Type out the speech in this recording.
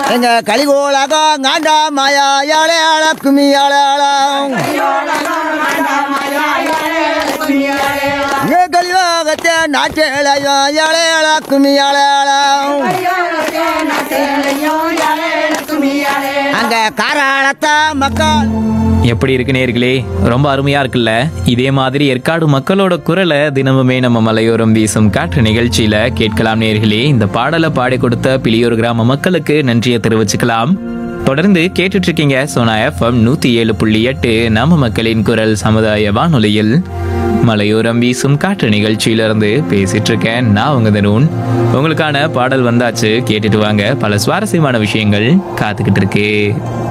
எங்க கலிகோலகா காண்டா மாயா யாழே ஆளா குமி யாழே ஆளா எங்க கலியோகத்தை நாட்டேளையோ யாழே ஆளா குமி யாழே ஆளா அங்க காராளத்தா மக்கள் எப்படி இருக்கு நேர்களே ரொம்ப அருமையா இருக்குல்ல இதே மாதிரி ஏற்காடு மக்களோட குரலை தினமுமே நம்ம மலையோரம் வீசும் காற்று நிகழ்ச்சியில கேட்கலாம் நேர்களே இந்த பாடலை பாடி கொடுத்த பிளியூர் கிராம மக்களுக்கு நன்றியை தெரிவிச்சுக்கலாம் தொடர்ந்து கேட்டுட்டு இருக்கீங்க சோனா எஃப்எம் நூத்தி ஏழு புள்ளி எட்டு நம்ம மக்களின் குரல் சமுதாய வானொலியில் மலையோரம் வீசும் காற்று நிகழ்ச்சியிலிருந்து பேசிட்டு இருக்கேன் நான் உங்க தருண் உங்களுக்கான பாடல் வந்தாச்சு கேட்டுட்டு வாங்க பல சுவாரஸ்யமான விஷயங்கள் காத்துக்கிட்டு இருக்கு